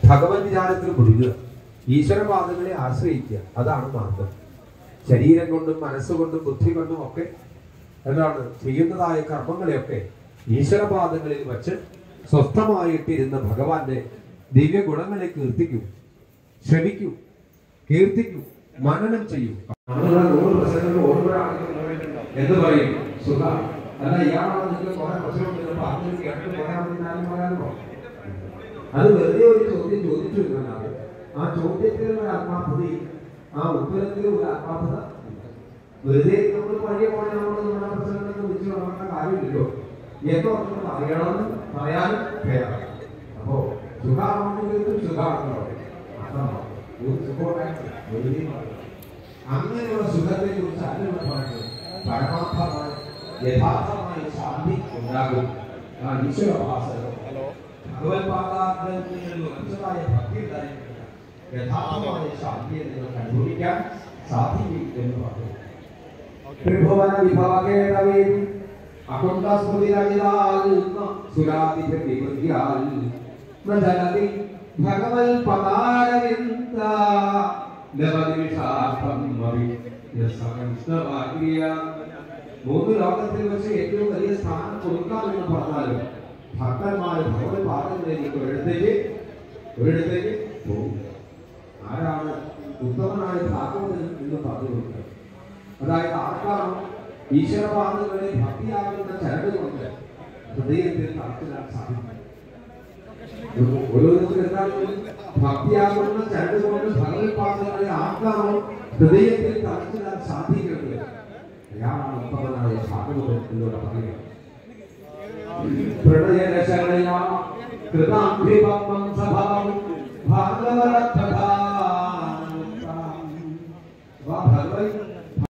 ഭഗവത് വിചാരത്തിൽ മുഴുകുക ഈശ്വരപാദങ്ങളെ ആശ്രയിക്കുക അതാണ് മാർഗം ശരീരം കൊണ്ടും മനസ്സുകൊണ്ടും ബുദ്ധി കൊണ്ടും ഒക്കെ എന്താണ് ചെയ്യുന്നതായ കർമ്മങ്ങളെയൊക്കെ ഈശ്വരപാദങ്ങളിൽ വച്ച് സ്വസ്ഥമായിട്ടിരുന്ന ഭഗവാന്റെ ദിവ്യ ഗുണങ്ങളെ കീർത്തിക്കൂ ശ്രമിക്കൂ കീർത്തിക്കൂ മനനം ചെയ്യൂ നമ്മളുടെ നൂറ് പ്രശ്നങ്ങൾ ഓരോരാണെങ്കിലും എന്ന് പറയും സുഖ അല്ല ഇയാളാണ് നിങ്ങൾ കുറെ പ്രശ്നമുണ്ട് പറഞ്ഞു കേട്ട് പോയാൽ പറയാമോ അത് വെറുതെ ഒരു ചോദ്യം ചോദിച്ചു എന്നാണ് ആ ചോദ്യത്തിൽ ഒരു ആത്മാർത്ഥതയും ആ ഉത്തരത്തിൽ ഒരു ആത്മാർത്ഥത ഇല്ല. വെറുതെ നമ്മൾ പഴയ പോലെ നമ്മൾ നമ്മുടെ പ്രശ്നങ്ങളൊക്കെ വിളിച്ചു നടക്കേണ്ട കാര്യമില്ലല്ലോ എന്തോ നമ്മൾ പറയണമെന്ന് പറയാനും തയ്യാറാണ് അപ്പോ സുഖാണെങ്കിലും സുഖമാണല്ലോ അർത്ഥമാണ് ഒരു സുഖമായിട്ട് വെറുതെ പറയണം. അങ്ങനെയുള്ള സുഖത്തെ കുറിച്ച് അല്ല പറയുന്നത് പരമാർത്ഥമായ യഥാർത്ഥമായ ശാന്തി ഉണ്ടാകും ആ ഈശ്വരഭാസനം ഭഗവത്പാദാഗ്രഹങ്ങളിൽ ഉറച്ചതായ ഭക്തി ഉണ്ടായിരിക്കില്ല യഥാർത്ഥമായ ശാന്തിയെ നിങ്ങൾക്ക് അനുഭവിക്കാൻ സാധിക്കും എന്ന് പറഞ്ഞു ത്രിഭുവന വിഭാഗേണവേദി അകുണ്ട സ്മൃതിരജിതാൽ സുരാതിഥിയാൽ പ്രചലതി ഭഗവൽ പദാരവിന്ദ നവനിമിഷാർത്ഥം അഭി യസമസ്തവാക്രിയ മൂന്ന് ലോകത്തിൽ വെച്ച് ഏറ്റവും വലിയ സ്ഥാനം കൊടുക്കാമെന്ന് പറഞ്ഞാലും ഭക്തന്മാർ ഭഗവത് പാദങ്ങളിലേക്ക് ഒരിടത്തേക്ക് ഒരിടത്തേക്ക് പോകുക ആരാണ് ഉത്തമനായ ഭാഗവതൻ എന്ന് പറഞ്ഞു കൊടുക്കുക അതായത് ആർക്കാണോ ഈശ്വരപാദങ്ങളെ ഭക്തിയാകുന്ന ചരട് കൊണ്ട് ഹൃദയത്തിൽ തളച്ചിടാൻ സാധിക്കും ഓരോരുത്തർ എന്താണ് ഭക്തിയാകുന്ന ചരട് കൊണ്ട് ഭഗവത് പാദങ്ങളെ ആർക്കാണോ ഹൃദയത്തിൽ തളച്ചിടാൻ സാധിക്കുന്നത് അയാളാണ് ഉത്തമനായ ഭാഗവതൻ എന്നോട് പറയുക പ്രണയരശരണയ കൃതാംഘ്രിപം സഭാം ഭാഗവത ഭഗവത്